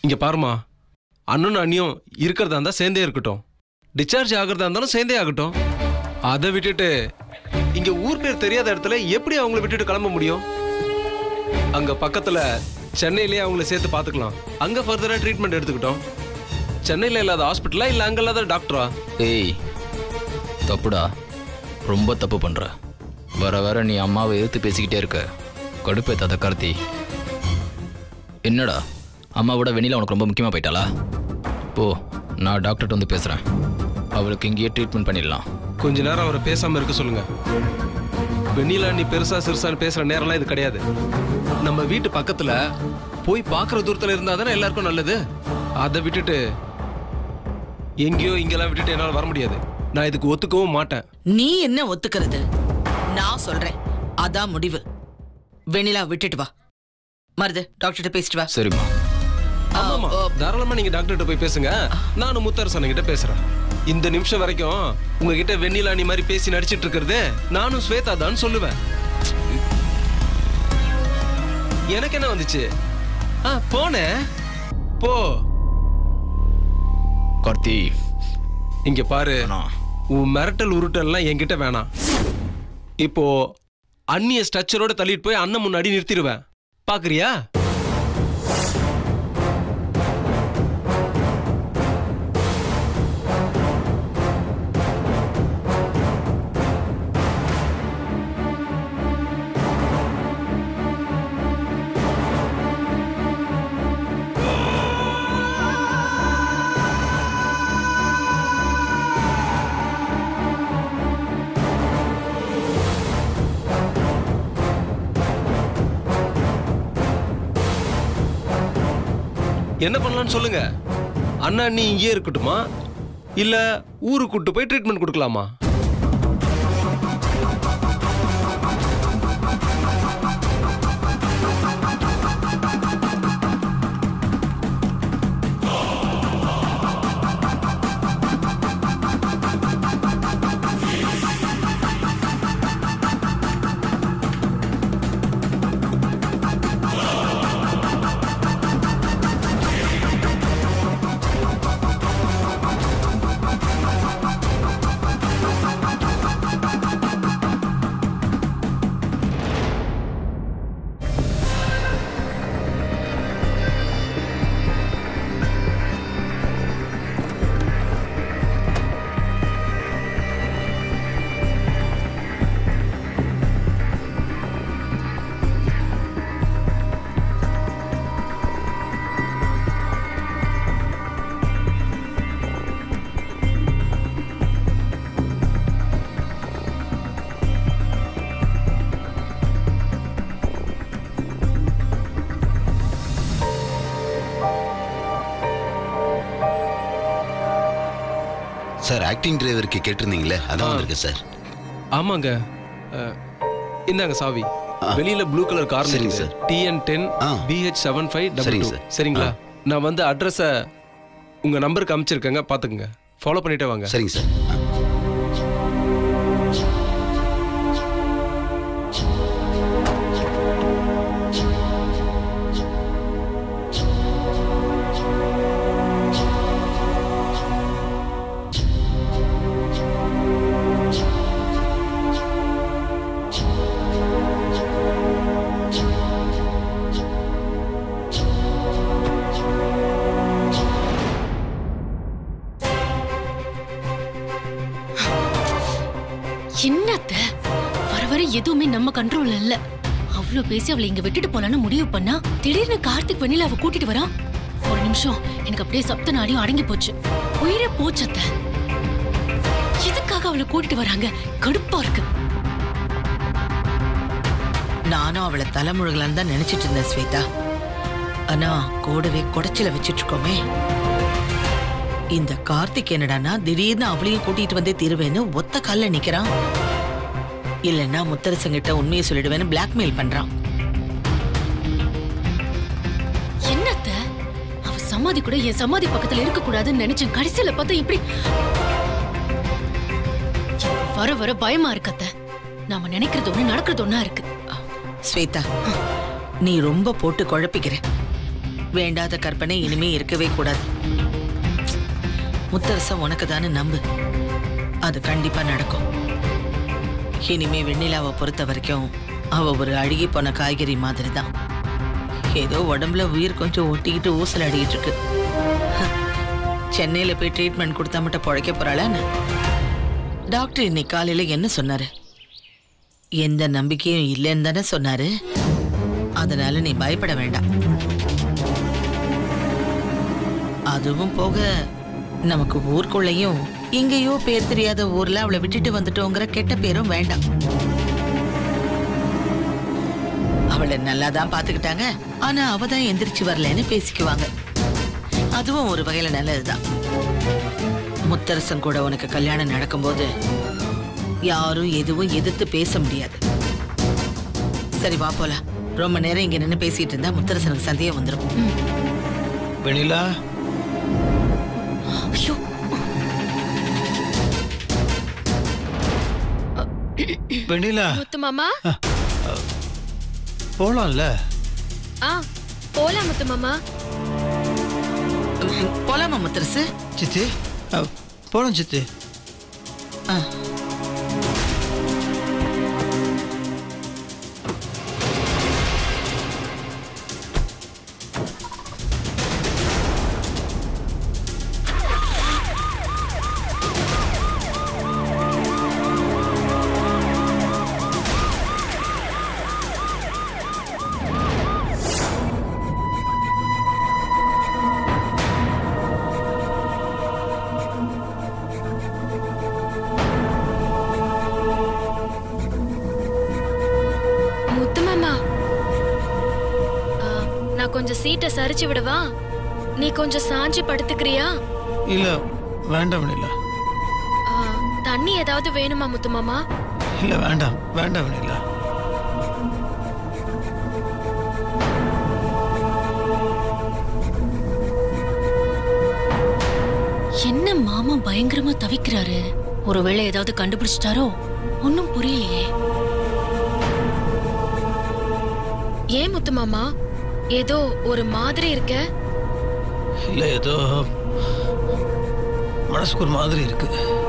இங்க பாருமா அண்ணனும் அண்ணியும் இருக்கிறதா இருந்தா சேர்ந்தே இருக்கட்டும் டிஸ்சார்ஜ் ஆகிறதா இருந்தாலும் சேர்ந்தே ஆகட்டும் அதை விட்டுட்டு இங்க ஊர் பேர் தெரியாத இடத்துல எப்படி அவங்கள விட்டுட்டு கிளம்ப முடியும் அங்க பக்கத்துல சென்னையிலேயே அவங்கள சேர்த்து பார்த்துக்கலாம் அங்க ஃபர்தரா ட்ரீட்மெண்ட் எடுத்துக்கிட்டோம் சென்னையில இல்லாத ஹாஸ்பிட்டலா இல்ல அங்க இல்லாத டாக்டரா ஏய் தப்புடா ரொம்ப தப்பு பண்ற வர வர நீ அம்மாவை எதிர்த்து பேசிக்கிட்டே இருக்க கடுப்பேத்தாத கார்த்தி என்னடா அம்மாவோட வெண்ணிலா உனக்கு ரொம்ப முக்கியமாக போயிட்டாளா போ நான் டாக்டர்கிட்ட வந்து பேசுகிறேன் அவளுக்கு இங்கேயே ட்ரீட்மெண்ட் பண்ணிடலாம் கொஞ்ச நேரம் அவரை பேசாம இருக்க சொல்லுங்க வெண்ணிலா நீ பெருசா சிறுசான்னு பேசுற நேரம்லாம் இது கிடையாது நம்ம வீட்டு பக்கத்துல போய் பார்க்குற தூரத்துல இருந்தா தானே எல்லாருக்கும் நல்லது அதை விட்டுட்டு எங்கேயோ இங்கெல்லாம் விட்டுட்டு என்னால் வர முடியாது நான் இதுக்கு ஒத்துக்கவும் மாட்டேன் நீ என்ன ஒத்துக்கிறது நான் சொல்றேன் அதான் முடிவு வெண்ணிலா விட்டுட்டு வா மருது டாக்டர்கிட்ட பேசிட்டு வா சரிம்மா ஆமாமா தாராளமா நீங்க டாக்டர்கிட்ட போய் பேசுங்க நானும் முத்தரசன் கிட்ட பேசுறேன் இந்த நிமிஷம் வரைக்கும் உங்ககிட்ட வெண்ணிலா நீ மாதிரி பேசி நடிச்சிட்டு இருக்கிறது நானும் ஸ்வேதா தான் சொல்லுவேன் எனக்கு என்ன வந்துச்சு ஆ போனேன் போ கார்த்தி இங்க பாரு வேணாம். உன் மிரட்டல் உருட்டல்லாம் என்கிட்ட வேணாம் இப்போ அந்நிய ஸ்ட்ரக்சரோட தள்ளிட்டு போய் அண்ணன் முன்னாடி நிறுத்திடுவேன் பாக்குறியா என்ன பண்ணலாம்னு சொல்லுங்க அண்ணா நீ இங்கேயே இருக்கட்டுமா இல்ல ஊருக்கு கூட்டு போய் ட்ரீட்மெண்ட் கொடுக்கலாமா சார் ஆக்டிங் டிரைவருக்கு கேட்டிருந்தீங்களே அதான் வந்திருக்கு சார் ஆமாங்க அஹ், இந்தாங்க சாவி வெளியில ப்ளூ கலர் கார் சரிங்க சார் சார். டிஎன் டென் ஆ. பிஹெச் செவன் ஃபைவ் டபுள் சரிங்க டூ சார். சரிங்களா நான் வந்து அட்ரஸை உங்க நம்பருக்கு அனுப்பிச்சிருக்கேங்க பாத்துக்கங்க ஃபாலோ பண்ணிட்டே வாங்க சரிங்க சார் ஆ. என்னத்த வர வர எதுவுமே நம்ம கண்ட்ரோல்ல இல்ல அவ்வளவு பேசி அவளை இங்க விட்டுட்டு போலான்னு முடிவு பண்ணா திடீர்னு கார்த்திக் வெண்ணில அவ கூட்டிட்டு வரான் ஒரு நிமிஷம் எனக்கு அப்படியே சப்த நாடியும் அடங்கி போச்சு உயிரே போச்சத்த எதுக்காக அவளை கூட்டிட்டு வராங்க கடுப்பா இருக்கு நானும் அவளை தலைமுழுகலான்னு தான் நினைச்சிட்டு இருந்தேன் ஸ்வேதா ஆனா கூடவே குடைச்சல வச்சிட்டு இருக்கோமே இந்த கார்த்திக் என்னடான்னா திடீர்னு அவளையும் கூட்டிட்டு வந்தே தீருவேன்னு ஒத்த கால்ல நிக்கிறான் இல்லைன்னா முத்தரசங்கிட்ட உண்மையை சொல்லிடுவேன்னு பிளாக்மெயில் பண்றான் என்னத்த அவ சமாதி கூட என் சமாதி பக்கத்துல இருக்க கூடாதுன்னு நினைச்சேன் கடைசியில பார்த்தா இப்படி எனக்கு வர வர பயமா இருக்கத்த நாம நினைக்கிறது ஒண்ணு நடக்கிறது ஒண்ணா இருக்கு ஸ்வேதா நீ ரொம்ப போட்டு குழப்பிக்கிற வேண்டாத கற்பனை இனிமே இருக்கவே கூடாது முத்தரசம் உனக்கு தானே நம்பு அது கண்டிப்பா நடக்கும் இனிமே வெண்ணிலாவை பொறுத்த வரைக்கும் அவ ஒரு அழுகி போன காய்கறி மாதிரி தான் ஏதோ உடம்புல உயிர் கொஞ்சம் ஒட்டிக்கிட்டு ஊசல் அடிக்கிட்டு இருக்கு ஹ, சென்னையில போய் ட்ரீட்மெண்ட் கொடுத்தா மட்டும் பொழைக்க போறாளான்னு டாக்டர் இன்னைக்கு காலையில என்ன சொன்னாரு எந்த நம்பிக்கையும் இல்லைன்னு தானே சொன்னாரு அதனால நீ பயப்பட வேண்டாம் அதுவும் போக நமக்கு ஊருக்குள்ளேயும் எங்கேயோ பேர் தெரியாத ஊர்ல அவளை விட்டுட்டு வந்துட்டோங்கிற கெட்ட பேரும் வேண்டாம் அவளை நல்லா தான் பாத்துக்கிட்டாங்க ஆனா அவ தான் எந்திரிச்சு வரலன்னு பேசிக்குவாங்க அதுவும் ஒரு வகையில நல்லதுதான் முத்தரசன் கூட உனக்கு கல்யாணம் நடக்கும்போது யாரும் எதுவும் எதிர்த்து பேச முடியாது சரி வா போலாம் ரொம்ப நேரம் இங்க நின்னு பேசிட்டு இருந்தா முத்தரசனுக்கு சந்தேகம் வந்துடும் வெண்ணிலா ஐயோ வெண்ணிலா முத்து மாமா போலாம்ல ஆ போலாம் முத்து மாமா போலாமா முத்தரசு சித்தி அ, போலாம் சித்தி ஆ. முத்து மாமா ஆ, நான் கொஞ்சம் சீட்டை சரிச்சு விடவா நீ கொஞ்சம் சாஞ்சி படுத்துக்கிறியா இல்ல வேண்டாம் வெண்ணிலா ஆ, தண்ணி ஏதாவது வேணுமா முத்து மாமா இல்ல வேண்டாம் வேண்டாம் வெண்ணிலா என்ன மாமா பயங்கரமா தவிக்கிறாரு ஒருவேளை ஏதாவது கண்டுபிடிச்சிட்டாரோ ஒன்னும் புரியலையே ஏன் முத்து மாமா ஏதோ ஒரு மாதிரி இருக்க இல்ல ஏதோ மனசுக்கு ஒரு மாதிரி இருக்கு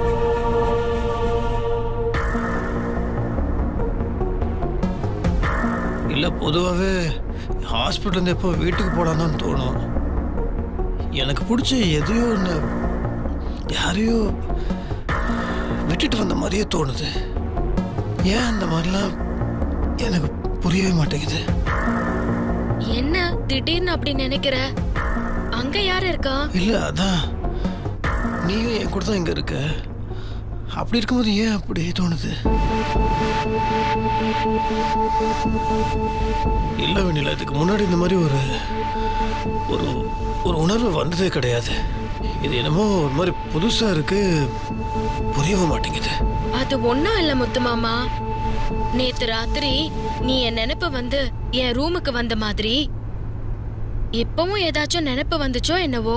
இல்ல பொதுவாகவே ஹாஸ்பிட்டல் எப்போ வீட்டுக்கு போடான்னு தோணும் எனக்கு பிடிச்ச எதையோ ஒன்று யாரையோ விட்டுட்டு வந்த மாதிரியே தோணுது ஏன் அந்த மாதிரிலாம் எனக்கு புரியவே மாட்டேங்குது என்ன திடீர்னு அப்படி நினைக்கிற அங்க யாரு இருக்கா இல்ல அதான் நீயும் என் கூட தான் இங்க இருக்க அப்படி இருக்கும்போது ஏன் அப்படி தோணுது இல்ல வெண்ணில இதுக்கு முன்னாடி இந்த மாதிரி ஒரு ஒரு ஒரு உணர்வு வந்ததே கிடையாது இது என்னமோ ஒரு மாதிரி புதுசா இருக்கு புரியவே மாட்டேங்குது அது ஒண்ணும் இல்ல முத்து மாமா நேத்து ராத்திரி நீ என் நினைப்பு வந்து என் ரூமுக்கு வந்த மாதிரி இப்பவும் ஏதாச்சும் நினைப்பு வந்துச்சோ என்னவோ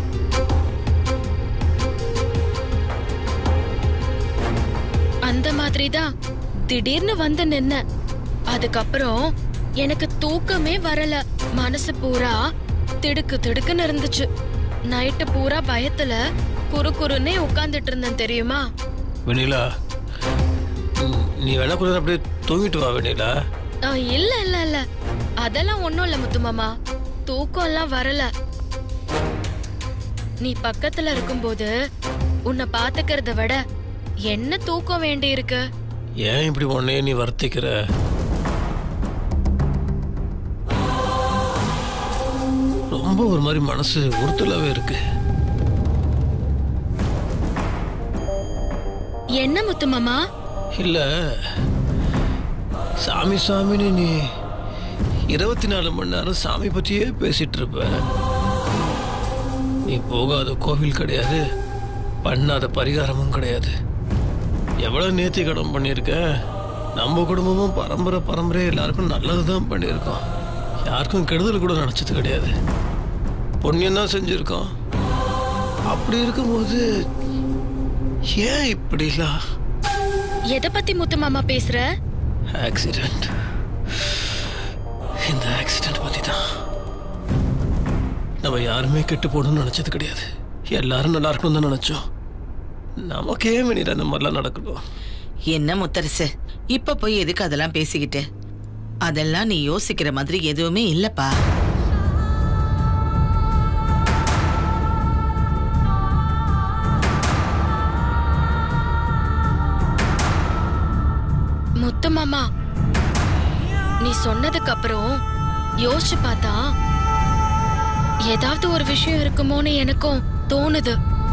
அந்த மாதிரி தான் திடீர்னு வந்து நின்ன அதுக்கப்புறம் எனக்கு தூக்கமே வரல மனசு பூரா திடுக்கு திடுக்குன்னு இருந்துச்சு நைட்டு பூரா பயத்துல குறு குறுன்னே உட்கார்ந்துட்டு இருந்தேன் தெரியுமா வெண்ணிலா ம், நீ வேணா கொஞ்ச நேரம் அப்படியே தூங்கிட்டு வா வெண்ணிலா ஆ, இல்ல இல்ல இல்ல அதெல்லாம் ஒண்ணும் இல்ல முத்து மாமா தூக்கம் எல்லாம் வரல நீ பக்கத்துல இருக்கும்போது உன்னை பாத்துக்கிறத விட என்ன தூக்கம் வேண்டி இருக்கு ஏன் இப்படி உன்னையே நீ வர்த்திக்கிற ரொம்ப ஒரு மாதிரி மனசு உறுத்தலாவே இருக்கு என்ன முத்து மாமா இல்ல சாமி சாமின்னு நீ இருபத்தி நாலு மணி நேரம் சாமி பத்தியே பேசிட்டு இருப்ப நீ போகாத கோவில் கிடையாது பண்ணாத பரிகாரமும் கிடையாது எவ்வளவு நேர்த்தி கடன் பண்ணியிருக்க நம்ம குடும்பமும் பரம்பரை பரம்பரை எல்லாருக்கும் நல்லது தான் பண்ணியிருக்கோம் யாருக்கும் கெடுதல் கூட நினச்சது கிடையாது புண்ணியம் தான் செஞ்சுருக்கோம் அப்படி இருக்கும்போது ஏன் இப்படிலாம் எதை பத்தி முத்து மாமா பேசுற ஆக்சிடென்ட் இந்த ஆக்சிடென்ட் பத்தி தான் நம்ம யாருமே கெட்டு போகணும்னு நினச்சது கிடையாது எல்லாரும் நல்லா இருக்கணும்னு தான் நினச்சோம் நமக்கே வெண்ணிலா இந்த மாதிரிலாம் நடக்கணும் என்ன முத்தரசு இப்ப போய் எதுக்கு அதெல்லாம் பேசிக்கிட்டு அதெல்லாம் நீ யோசிக்கிற மாதிரி எதுவுமே இல்லப்பா முத்து மாமா நீ சொன்னதுக்கு அப்புறம் யோசிச்சு பார்த்தா ஏதாவது ஒரு விஷயம் இருக்குமோன்னு எனக்கும் தோணுது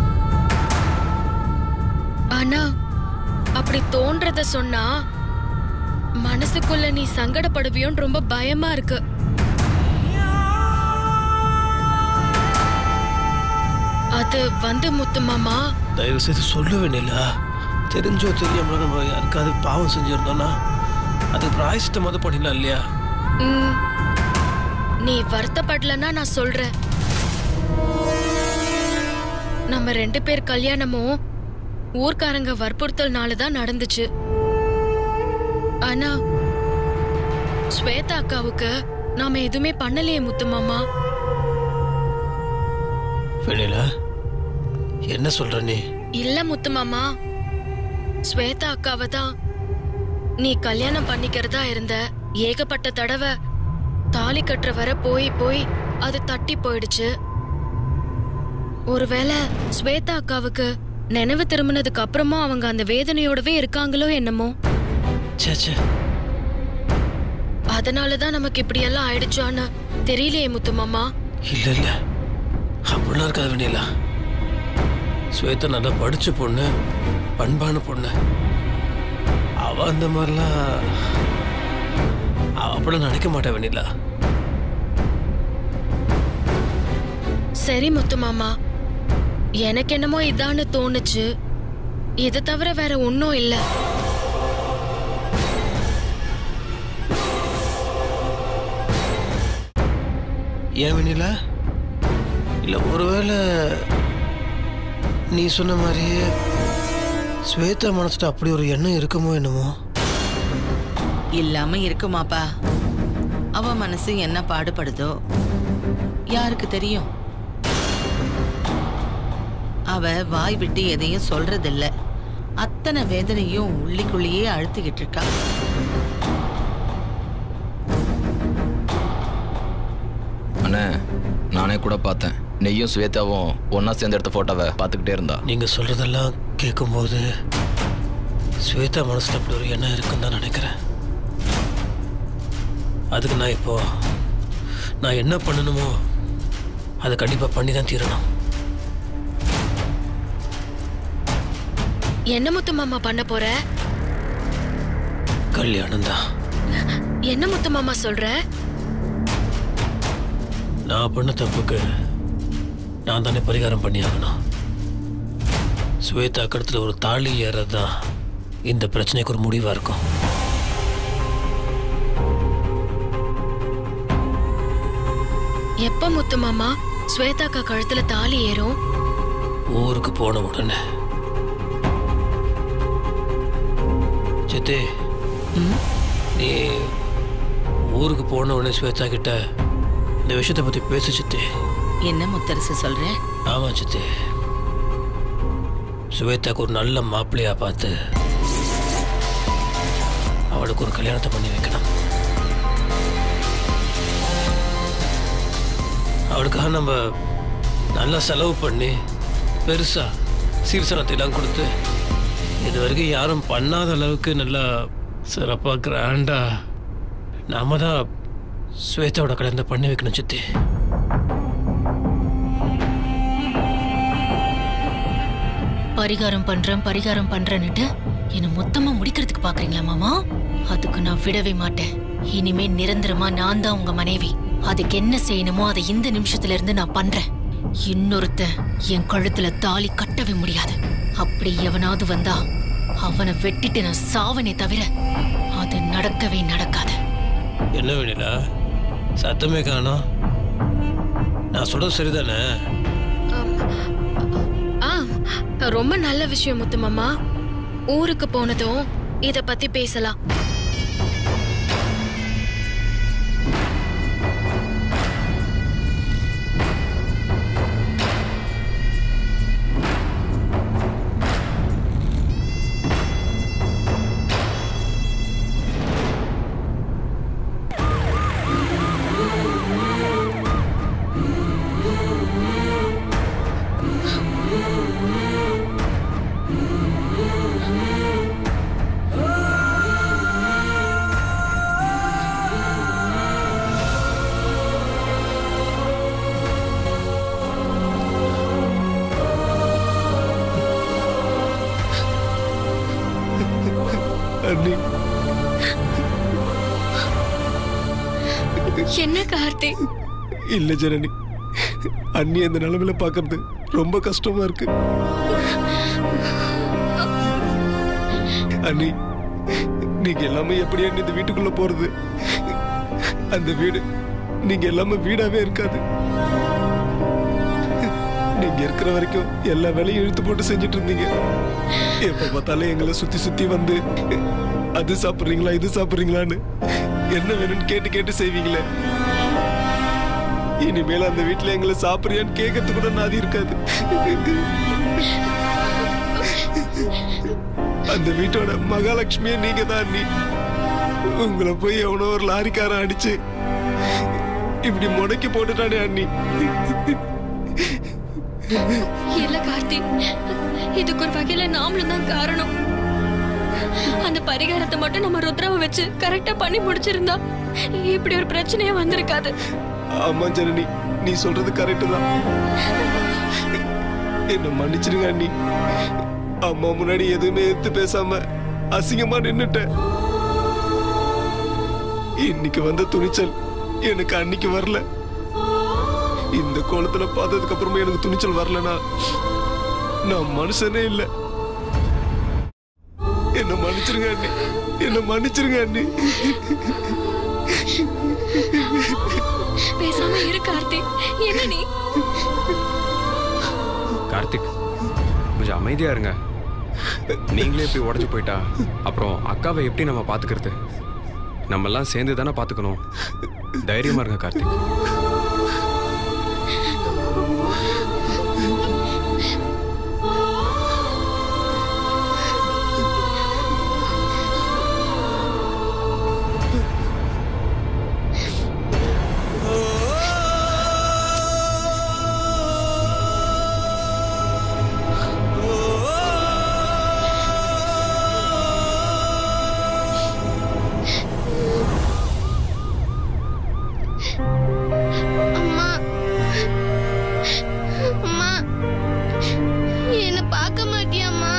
ஆனா அப்படி தோன்றத சொன்னா மனசுக்குள்ள நீ சங்கடப்படுவியோன்னு ரொம்ப பயமா இருக்கு அது வந்து முத்து மாமா தயவு செய்து சொல்ல வேண்டியல தெரிஞ்சோ தெரியாமலோ நம்ம யாருக்காவது பாவம் செஞ்சிருந்தோம்னா அது பிராயசித்தமாவது பண்ணிடலாம் இல்லையா ம். நீ வருத்தப்படலன்னா நான் சொல்றேன் நம்ம ரெண்டு பேர் கல்யாணமும் ஊர்க்காரங்க வற்புறுத்தல்னால தான் நடந்துச்சு ஆனா ஸ்வேதா அக்காவுக்கு நாம எதுவுமே பண்ணலையே முத்து மாமா வெண்ணிலா என்ன சொல்ற நீ இல்ல முத்து மாமா ஸ்வேதா அக்காவை தான் நீ கல்யாணம் பண்ணிக்கிறதா இருந்த ஏகப்பட்ட தடவை தாலி கட்டுற வர போய் போய் அது தட்டி போயிடுச்சு ஒருவேளை ஸ்வேதா அக்காவுக்கு நினைவு திரும்பினதுக்கு அப்புறமா அவங்க அந்த வேதனையோடவே இருக்காங்களோ என்னமோ சே சே அதனாலதான் நமக்கு இப்படி எல்லாம் ஆயிடுச்சான்னு தெரியலையே முத்து மாமா இல்ல இல்ல அப்படிலாம் இருக்காது வெண்ணிலா ஸ்வேதா நல்லா படிச்ச பொண்ணு பண்பான பொண்ணு அவ அந்த மாதிரிலாம் அவ அப்படிலாம் நினைக்க மாட்டா வெண்ணிலா சரி முத்து மாமா எனக்கு என்னமோ இதான்னு தோணுச்சு இது தவிர வேற ஒன்றும் இல்லை ஏன் வெண்ணிலா இல்ல ஒருவேளை நீ சொன்ன மாதிரியே ஸ்வேதா மனசுல அப்படி ஒரு எண்ணம் இருக்குமோ என்னமோ இல்லாம இருக்குமாப்பா அவ மனசு என்ன பாடுபடுதோ யாருக்கு தெரியும் அவ வாய் விட்டு எதையும் சொல்றதில்ல அத்தனை வேதனையும் உள்ளிக்குள்ளேயே அழுத்திக்கிட்டு இருக்கா அண்ணே நானே கூட பார்த்தேன் நெய்யும் ஸ்வேதாவும் ஒன்றா சேர்ந்து எடுத்த ஃபோட்டோவை பார்த்துக்கிட்டே இருந்தா நீங்க சொல்றதெல்லாம் கேட்கும்போது ஸ்வேதா மனசுல அப்படி ஒரு எண்ணம் இருக்குன்னு தான் நினைக்கிறேன் அதுக்கு நான் இப்போ நான் என்ன பண்ணணுமோ அதை கண்டிப்பா பண்ணி தான் தீரணும் என்ன முத்து மாமா பண்ண போற கல்யாணம் தான் என்ன முத்து மாமா சொல்ற நான் பண்ண தப்புக்கு நான் தானே பரிகாரம் பண்ணி ஆகணும் ஸ்வேதா கழுத்துல ஒரு தாலி ஏறது தான் இந்த பிரச்சனைக்கு ஒரு முடிவா இருக்கும் எப்ப முத்து மாமா ஸ்வேதாக்கா கழுத்துல தாலி ஏறும் ஊருக்கு போன உடனே சித்தி நீ ஊருக்கு போன உடனே ஸ்வேதா கிட்ட இந்த விஷயத்தை பத்தி பேசு சித்தி என்ன முத்தரசு சொல்ற ஆமா சித்தி சுவேதாக்கு ஒரு நல்ல மாப்பிள்ளையா பார்த்து அவளுக்கு ஒரு கல்யாணத்தை பண்ணி வைக்கணும் அவளுக்காக நம்ம நல்லா செலவு பண்ணி பெருசா சீர்சனத்தை எல்லாம் கொடுத்து இது வரைக்கும் யாரும் பண்ணாத அளவுக்கு நல்லா சிறப்பாக கிராண்டா நாம தான் ஸ்வேதாவோட கல்யாணத்தை பண்ணி வைக்கணும் சித்தி பரிகாரம் பண்றேன் பரிகாரம் பண்றேன்னுட்டு என்ன மொத்தமா முடிக்கிறதுக்கு பாக்குறீங்களா மாமா அதுக்கு நான் விடவே மாட்டேன் இனிமே நிரந்தரமா நான் தான் உங்க மனைவி அதுக்கு என்ன செய்யணுமோ அதை இந்த நிமிஷத்துல இருந்து நான் பண்றேன் இன்னொருத்தன் என் கழுத்துல தாலி கட்டவே முடியாது அப்படி எவனாவது வந்தா அவனை வெட்டிட்டு நான் சாவனே தவிர அது நடக்கவே நடக்காது என்ன வேணிலா சத்தமே காணோம் நான் சொல்றது சரிதானே ஆ ரொம்ப நல்ல விஷயம் முத்து மாமா ஊருக்கு போனதும் இத பத்தி பேசலாம் அண்ணி என்ன கார்த்திக் இல்ல ஜனனி அண்ணி அந்த நிலைமையில பார்க்கறது ரொம்ப கஷ்டமா இருக்கு அண்ணி நீங்க எல்லாமே எப்படி அண்ணி இந்த வீட்டுக்குள்ள போறது அந்த வீடு நீங்க எல்லாமே வீடாவே இருக்காது நீங்க இருக்கிற வரைக்கும் எல்லா வேலையும் இழுத்து போட்டு செஞ்சுட்டு இருந்தீங்க எப்ப பார்த்தாலும் எங்களை சுத்தி சுத்தி வந்து அது சாப்பிடுறீங்களா இது சாப்பிடுறீங்களான்னு என்ன வேணும்னு கேட்டு கேட்டு செய்வீங்களே இனிமேல் அந்த வீட்டுல எங்களை சாப்பிடுறியான்னு கேட்கறது கூட நாதி இருக்காது அந்த வீட்டோட மகாலட்சுமியே நீங்க தான் நீ உங்களை போய் எவனோ ஒரு லாரிக்காரன் அடிச்சு இப்படி முடக்கி போட்டுட்டானே அண்ணி இல்ல கார்த்திக் இதுக்கு ஒரு வகையில நாமளும் தான் காரணம் அந்த பரிகாரத்தை மட்டும் நம்ம ருத்ராவை வச்சு கரெக்டா பண்ணி முடிச்சிருந்தா இப்படி ஒரு பிரச்சனையே வந்திருக்காது ஆமா ஜனனி நீ சொல்றது கரெக்டு தான் என்ன மன்னிச்சிருங்க அண்ணி அம்மா முன்னாடி எதுவுமே எடுத்து பேசாம அசிங்கமா நின்னுட்டேன் இன்னைக்கு வந்த துணிச்சல் எனக்கு அன்னைக்கு வரல இந்த கோலத்துல பார்த்ததுக்கு அப்புறமா எனக்கு துணிச்சல் வரலனா நான் மனுஷனே இல்ல என்ன மன்னிச்சிருங்க அண்ணி என்ன மன்னிச்சிருங்க அண்ணி பேசாம இரு கார்த்திக் என்ன நீ கார்த்திக் கொஞ்சம் அமைதியா இருங்க நீங்களே இப்படி உடஞ்சு போயிட்டா அப்புறம் அக்காவை எப்படி நம்ம பாத்துக்கிறது நம்ம எல்லாம் சேர்ந்து தானே பாத்துக்கணும் தைரியமா இருங்க கார்த்திக் அம்மா அம்மா என்ன பார்க்க மாட்டியாம்மா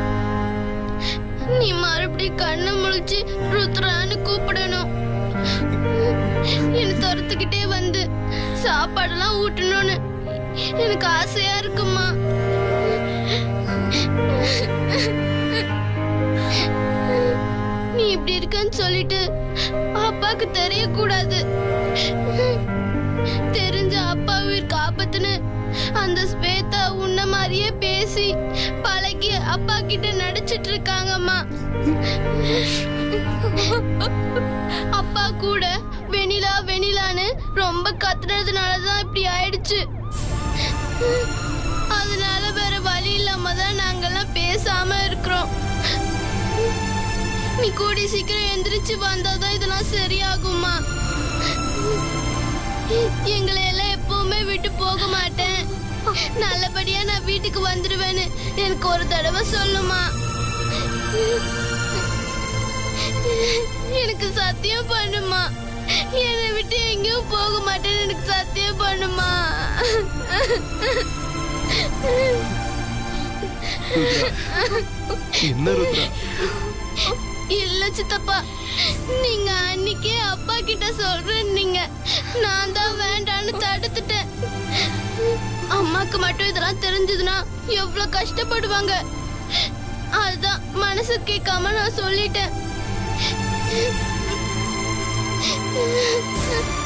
நீ மறுபடியும் கண்ணு முழிச்சு ருத்ரான்னு கூப்பிடணும் என்ன துரத்துக்கிட்டே வந்து சாப்பாடெல்லாம் ஊட்டணும்னு எனக்கு ஆசையா இருக்குமா நீ இப்படி இருக்கன்னு சொல்லிட்டு அப்பாக்கு தெரியக்கூடாது தெரிஞ்ச அப்பா உயிருக்கு ஆபத்துன்னு அந்த ஸ்வேதா உன்ன மாதிரியே பேசி பழகி அப்பா கிட்ட நடிச்சிட்டு இருக்காங்கம்மா அப்பா கூட வெனிலா வெனிலான்னு ரொம்ப கத்துனதுனால தான் இப்படி ஆயிடுச்சு அதனால வேற வழி இல்லாம தான் நாங்கெல்லாம் பேசாம இருக்கிறோம் நீ கூடி சீக்கிரம் எந்திரிச்சு வந்தாதான் இதெல்லாம் சரியாகுமா எங்களை எல்லாம் எப்பவுமே விட்டு போக மாட்டேன் நல்லபடியா நான் வீட்டுக்கு வந்துடுவேன்னு எனக்கு ஒரு தடவை சொல்லுமா எனக்கு சத்தியம் பண்ணுமா என்னை விட்டு எங்கேயும் போக மாட்டேன்னு எனக்கு சத்தியம் பண்ணுமா என்ன ருத்ரா இல்ல சித்தப்பா நீங்க அன்னைக்கே அப்பா கிட்ட சொல்றேன்னீங்க நான் தான் வேண்டான்னு தடுத்துட்டேன் அம்மாக்கு மட்டும் இதெல்லாம் தெரிஞ்சதுன்னா எவ்வளவு கஷ்டப்படுவாங்க அதுதான் மனசு கேட்காம நான் சொல்லிட்டேன்